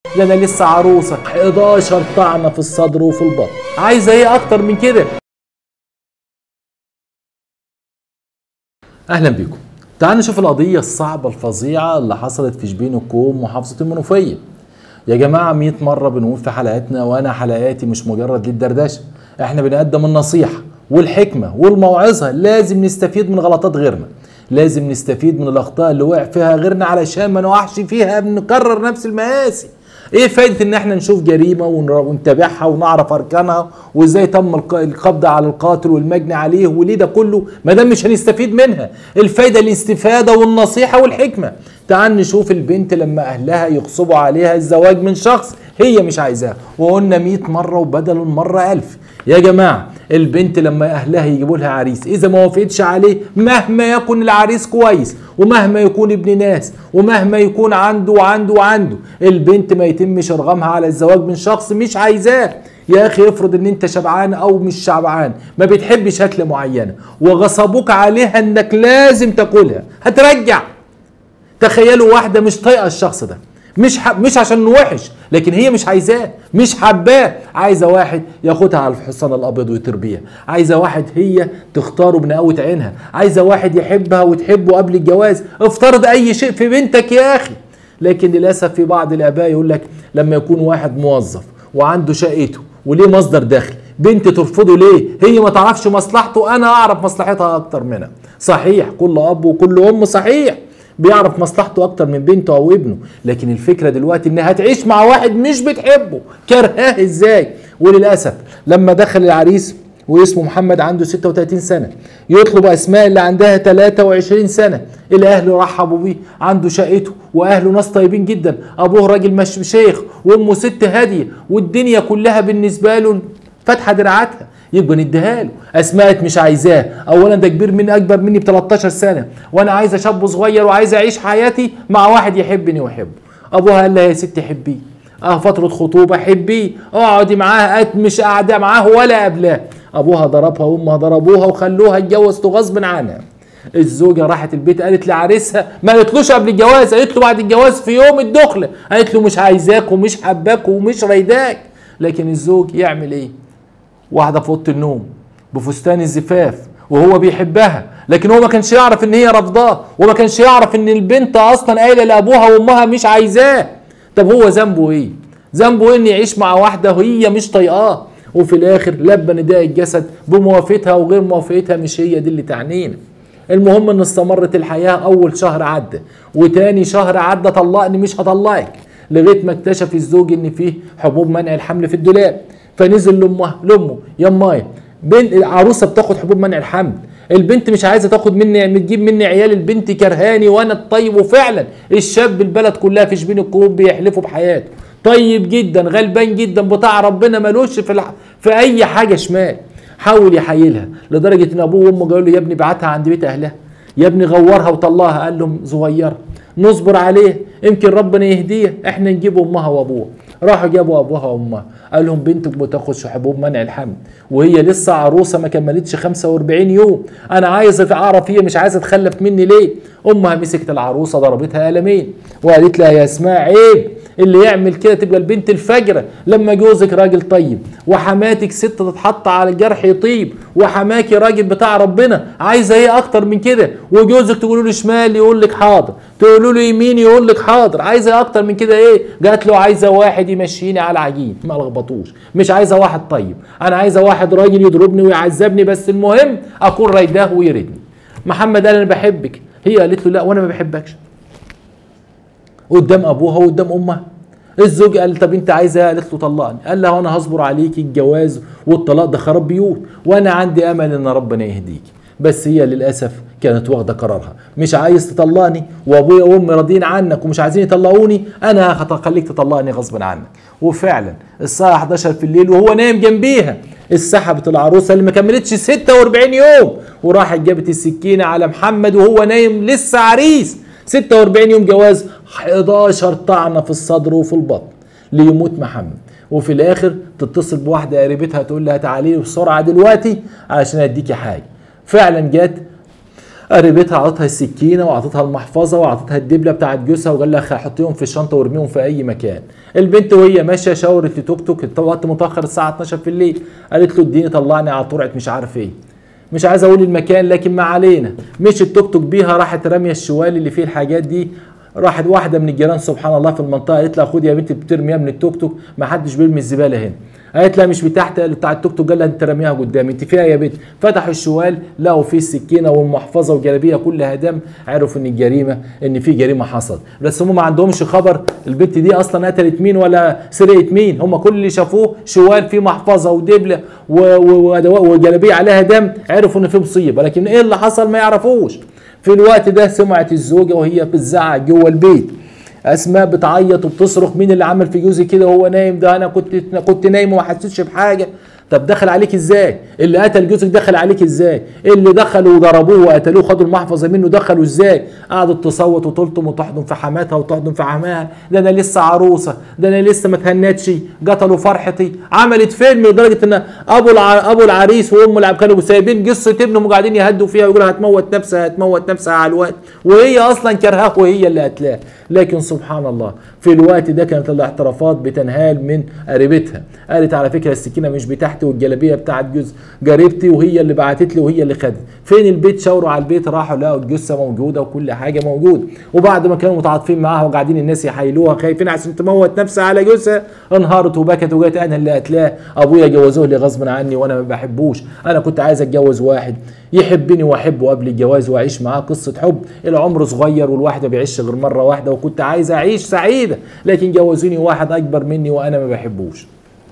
ده انا لسه عروسه 11 طعنه في الصدر وفي البطن عايزه ايه اكتر من كده اهلا بيكم تعالوا نشوف القضيه الصعبه الفظيعه اللي حصلت في شبين الكوم محافظه المنوفيه يا جماعه 100 مره بنقول في حلقاتنا وانا حلقاتي مش مجرد للدردشه احنا بنقدم النصيحه والحكمه والموعظه لازم نستفيد من غلطات غيرنا لازم نستفيد من الاخطاء اللي وقع فيها غيرنا علشان ما نقعش فيها بنكرر نفس المآسي ايه فايده ان احنا نشوف جريمه ون- ونتابعها ونعرف اركانها وازاي تم الق- القبض على القاتل والمجني عليه وليه ده كله ما دام مش هنستفيد منها الفايده الاستفاده والنصيحه والحكمه تعال نشوف البنت لما اهلها يغصبوا عليها الزواج من شخص هي مش عايزاه وقلنا 100 مره وبدل المره ألف يا جماعه البنت لما اهلها يجيبوا لها عريس اذا ما وافقتش عليه مهما يكن العريس كويس ومهما يكون ابن ناس ومهما يكون عنده وعنده وعنده البنت ما يتمش ارغامها على الزواج من شخص مش عايزاه يا اخي افرض ان انت شبعان او مش شبعان ما بتحبش اكله معينه وغصبوك عليها انك لازم تاكلها هترجع تخيلوا واحده مش طايقه الشخص ده مش ح... مش عشان انه وحش لكن هي مش عايزاه مش حباه عايزه واحد ياخدها على الحصان الابيض ويطير بيها عايزه واحد هي تختاره بنقاوة عينها عايزه واحد يحبها وتحبه قبل الجواز افترض اي شيء في بنتك يا اخي لكن للاسف في بعض الاباء يقول لك لما يكون واحد موظف وعنده شقته وليه مصدر دخل بنت ترفضه ليه هي ما تعرفش مصلحته انا اعرف مصلحتها اكتر منها صحيح كل اب وكل ام صحيح بيعرف مصلحته اكتر من بنته او ابنه لكن الفكره دلوقتي انها هتعيش مع واحد مش بتحبه كرهاه ازاي وللاسف لما دخل العريس واسمه محمد عنده 36 سنه يطلب اسماء اللي عندها 23 سنه الاهل رحبوا بيه عنده شقته واهله ناس طيبين جدا ابوه راجل مش شيخ وامه ست هاديه والدنيا كلها بالنسبه له فاتحه دراعاتها يبقى نديها له اسماء مش عايزاه اولا ده كبير من اكبر مني ب 13 سنه وانا عايزه شاب صغير وعايز اعيش حياتي مع واحد يحبني ويحبه ابوها قال لها يا ست حبيه اه فتره خطوبه حبيه اقعدي معاه قد مش قاعده معاه ولا قبلاه ابوها ضربها وامها ضربوها وخلوها اتجوزته غصب عنها الزوجه راحت البيت قالت لعريسها ما قالتلوش قبل الجواز قالت له بعد الجواز في يوم الدخله قالت له مش عايزاك ومش حباك ومش رايداك لكن الزوج يعمل ايه واحده في اوضه النوم بفستان الزفاف وهو بيحبها لكن هو ما كانش يعرف ان هي رافضاه وما كانش يعرف ان البنت اصلا قايله لابوها وامها مش عايزاه طب هو ذنبه ايه ذنبه إيه ان يعيش مع واحده وهي مش طايقاه وفي الاخر لبى نداء الجسد بموافقتها وغير موافقتها مش هي دي اللي تعنينا المهم ان استمرت الحياه اول شهر عدى وتاني شهر عدى طلقني مش هطلقك لغايه ما اكتشف الزوج ان فيه حبوب منع الحمل في الدولاب فنزل لامها لامه يا مايا بنت العروسه بتاخد حبوب منع الحمل البنت مش عايزه تاخد مني تجيب مني عيال البنت كرهاني وانا الطيب وفعلا الشاب البلد كلها في شبين الكوب بيحلفوا بحياته طيب جدا غلبان جدا بتاع ربنا ملوش في الح... في اي حاجه شمال حاول يحايلها لدرجه ان ابوه وامه قالوا له يا ابني بعتها عند بيت اهلها يا ابني غورها وطلعها قال لهم صغيره نصبر عليه يمكن ربنا يهديه احنا نجيب امها وابوها راحوا جابوا ابوها وامها قال لهم بنتك بتاخد حبوب منع الحمل وهي لسه عروسه ما كملتش 45 يوم انا عايز اعرف هي مش عايزه تخلف مني ليه امها مسكت العروسه ضربتها قلمين وقالت لها يا اسماء عيب اللي يعمل كده تبقى البنت الفجرة لما جوزك راجل طيب وحماتك ست تتحط على الجرح يطيب وحماكي راجل بتاع ربنا عايزه ايه اكتر من كده وجوزك تقولوا له شمال يقول لك حاضر تقولوا له يمين يقول لك حاضر عايزه ايه اكتر من كده ايه جات له عايزه واحد يمشيني على العجين ما لخبطوش مش عايزه واحد طيب انا عايزه واحد راجل يضربني ويعذبني بس المهم اكون رايداه ويردني محمد قال انا بحبك هي قالت له لا وانا ما بحبكش قدام ابوها وقدام امها الزوج قال طب انت عايزه قالت له طلقني قال لها انا هصبر عليكي الجواز والطلاق ده خراب بيوت وانا عندي امل ان ربنا يهديك بس هي للاسف كانت واخده قرارها مش عايز تطلقني وابويا وامي راضيين عنك ومش عايزين يطلقوني انا هخليك تطلقني غصب عنك وفعلا الساعه 11 في الليل وهو نايم جنبيها سحبت العروسه اللي ما كملتش 46 يوم وراحت جابت السكينه على محمد وهو نايم لسه عريس 46 يوم جواز 11 طعنه في الصدر وفي البطن ليموت محمد وفي الاخر تتصل بواحده قريبتها تقول لها تعالي لي بسرعه دلوقتي علشان اديكي حاجه فعلا جت قريبتها عطتها السكينه وعطتها المحفظه وعطتها الدبله بتاعت جوزها وقال لها حطيهم في الشنطه وارميهم في اي مكان البنت وهي ماشيه شاورت لتوك توك وقت متاخر الساعه 12 في الليل قالت له اديني طلعني على طرعه مش عارف ايه مش عايز اقول المكان لكن ما علينا مش التوك توك بيها راحت راميه الشوال اللي فيه الحاجات دي راحت واحده من الجيران سبحان الله في المنطقه قالت لها خدي يا بنتي بترميها من التوك توك ما حدش بيرمي الزباله هنا قالت لها مش بتاعت بتاع التوك توك قال لها انت رميها قدامي انت فيها يا بنت فتحوا الشوال لقوا فيه السكينه والمحفظه والجلابيه كلها دم عرفوا ان الجريمه ان في جريمه حصلت بس هم ما عندهمش خبر البنت دي اصلا قتلت مين ولا سرقت مين هم كل اللي شافوه شوال فيه محفظه ودبله وجلابيه عليها دم عرفوا ان في مصيبه لكن ايه اللي حصل ما يعرفوش في الوقت ده سمعت الزوجه وهي بتزعق جوه البيت اسماء بتعيط وبتصرخ مين اللي عمل في جوزي كده وهو نايم ده انا كنت كنت نايم وما حسيتش بحاجه طب دخل عليك ازاي اللي قتل جوزك دخل عليك ازاي اللي دخلوا وضربوه وقتلوه خدوا المحفظه منه دخلوا ازاي قعدت تصوت وتلطم وتحضن في حماتها وتحضن في عماها ده انا لسه عروسه ده انا لسه ما تهنتش قتلوا فرحتي عملت فيلم لدرجه ان ابو الع... ابو العريس وام العب كانوا سايبين قصه ابنهم وقاعدين يهدوا فيها ويقولوا هتموت نفسها هتموت نفسها على الوقت وهي اصلا كرهاه وهي اللي قتلاه لكن سبحان الله في الوقت ده كانت الاعترافات بتنهال من قريبتها قالت على فكره السكينه مش بتاعتي والجلابيه بتاعت جوز قريبتي وهي اللي بعتت لي وهي اللي خدت فين البيت شاوروا على البيت راحوا لقوا الجثه موجوده وكل حاجه موجوده وبعد ما كانوا متعاطفين معاها وقاعدين الناس يحايلوها خايفين عشان تموت نفسها على جوزها انهارت وبكت وجت انا اللي قتلاه ابويا جوزوه لي غصب عني وانا ما بحبوش انا كنت عايز اتجوز واحد يحبني واحبه قبل الجواز واعيش معاه قصه حب العمر صغير والواحد ما بيعيش غير مره واحده وكنت عايز اعيش سعيده لكن جوزوني واحد اكبر مني وانا ما بحبوش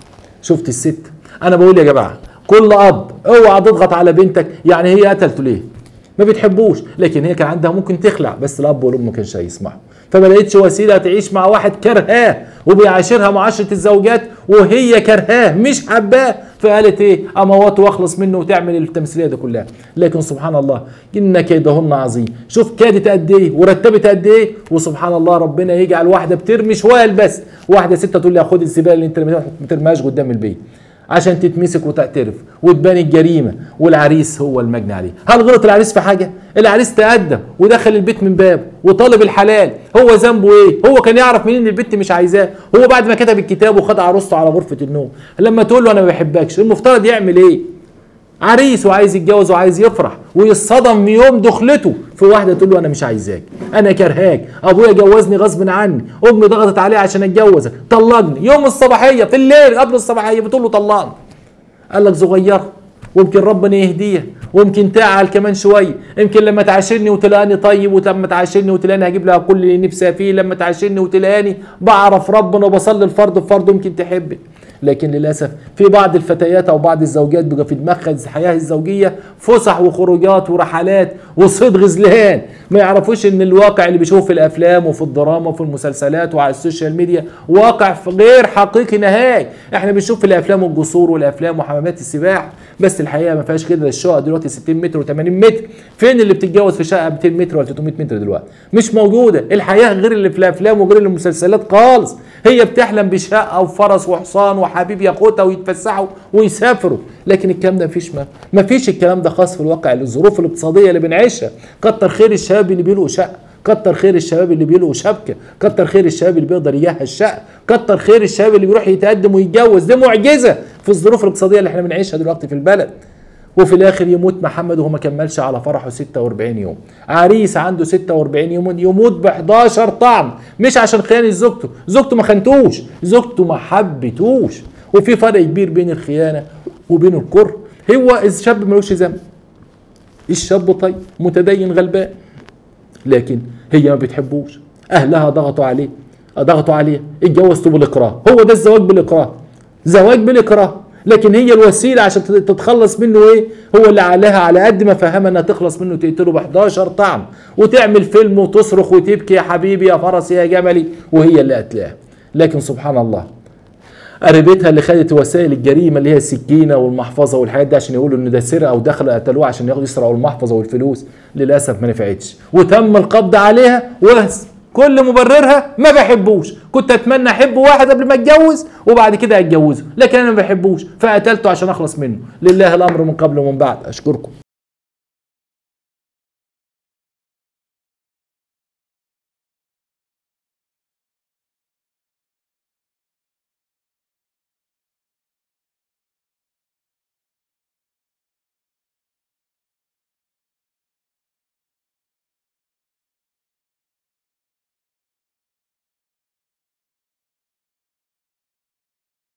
شفت الست انا بقول يا جماعه كل اب اوعى تضغط على بنتك يعني هي قتلته ليه ما بتحبوش لكن هي كان عندها ممكن تخلع بس الاب والام ما كانش هيسمعوا فما لقيتش وسيله تعيش مع واحد كرهاه وبيعاشرها معاشره الزوجات وهي كرهاه مش حباه فقالت ايه اموت واخلص منه وتعمل التمثيليه دي كلها لكن سبحان الله ان كيدهن عظيم شوف كادت قد ايه ورتبت قد ايه وسبحان الله ربنا يجعل واحده بترمي شوال بس واحده ست تقول لي خد الزباله اللي انت ما ترميهاش قدام البيت عشان تتمسك وتعترف وتبان الجريمه والعريس هو المجني عليه هل غلط العريس في حاجه العريس تقدم ودخل البيت من بابه وطالب الحلال هو ذنبه ايه هو كان يعرف منين ان البنت مش عايزاه هو بعد ما كتب الكتاب وخد عروسته على غرفه النوم لما تقول له انا ما بحبكش المفترض يعمل ايه عريس وعايز يتجوز وعايز يفرح ويصطدم يوم دخلته في واحده تقول له انا مش عايزاك انا كرهاك ابويا جوزني غصب عني امي ضغطت عليه عشان اتجوزك طلقني يوم الصباحيه في الليل قبل الصباحيه بتقول له طلقني قال لك صغيره ويمكن ربنا يهديها ويمكن تعال كمان شويه يمكن لما تعاشرني وتلاقاني طيب ولما تعاشرني وتلاقاني هجيب لها كل اللي نفسها فيه لما تعاشرني وتلاقاني بعرف ربنا وبصلي الفرض بفرض يمكن تحبني لكن للاسف في بعض الفتيات او بعض الزوجات بيبقى في دماغها الحياه الزوجيه فسح وخروجات ورحلات وصيد غزلان ما يعرفوش ان الواقع اللي بيشوفه في الافلام وفي الدراما وفي المسلسلات وعلى السوشيال ميديا واقع غير حقيقي نهائي احنا بنشوف في الافلام الجسور والافلام وحمامات السباحه بس الحقيقه ما فيهاش كده الشقق دلوقتي 60 متر و80 متر فين اللي بتتجوز في شقه 200 متر ولا 300 متر دلوقتي مش موجوده الحياه غير اللي في الافلام وغير المسلسلات خالص هي بتحلم بشقه وفرس وحصان وحبيب ياخدها ويتفسحوا ويسافروا لكن الكلام ده مفيش ما مفيش الكلام ده خاص في الواقع الظروف الاقتصاديه اللي بنعيشها كتر خير الشباب اللي بيلقوا شقه كتر خير الشباب اللي بيلقوا شبكه كتر خير الشباب اللي بيقدر يجهز شقه كتر خير الشباب اللي بيروح يتقدم ويتجوز دي معجزه في الظروف الاقتصاديه اللي احنا بنعيشها دلوقتي في البلد وفي الاخر يموت محمد وهو ما كملش على فرحه 46 يوم عريس عنده 46 يوم يموت ب 11 طعم مش عشان خيانه زوجته زوجته ما خانتوش زوجته ما حبتوش وفي فرق كبير بين الخيانه وبين الكره هو الشاب ملوش ذنب الشاب طيب متدين غلبان لكن هي ما بتحبوش اهلها ضغطوا عليه ضغطوا عليه اتجوزته بالاكراه هو ده الزواج بالاكراه زواج بالاكراه لكن هي الوسيله عشان تتخلص منه ايه هو اللي عليها على قد ما فهمها انها تخلص منه تقتله ب 11 طعم وتعمل فيلم وتصرخ وتبكي يا حبيبي يا فرسي يا جملي وهي اللي قتلاه لكن سبحان الله قريبتها اللي خدت وسائل الجريمه اللي هي السكينه والمحفظه والحاجات دي عشان يقولوا ان ده سرقه ودخلوا قتلوه عشان ياخدوا يسرقوا المحفظه والفلوس للاسف ما نفعتش وتم القبض عليها وبس كل مبررها ما بحبوش كنت اتمنى احب واحد قبل ما اتجوز وبعد كده اتجوزه لكن انا ما بحبوش فقتلته عشان اخلص منه لله الامر من قبل ومن بعد اشكركم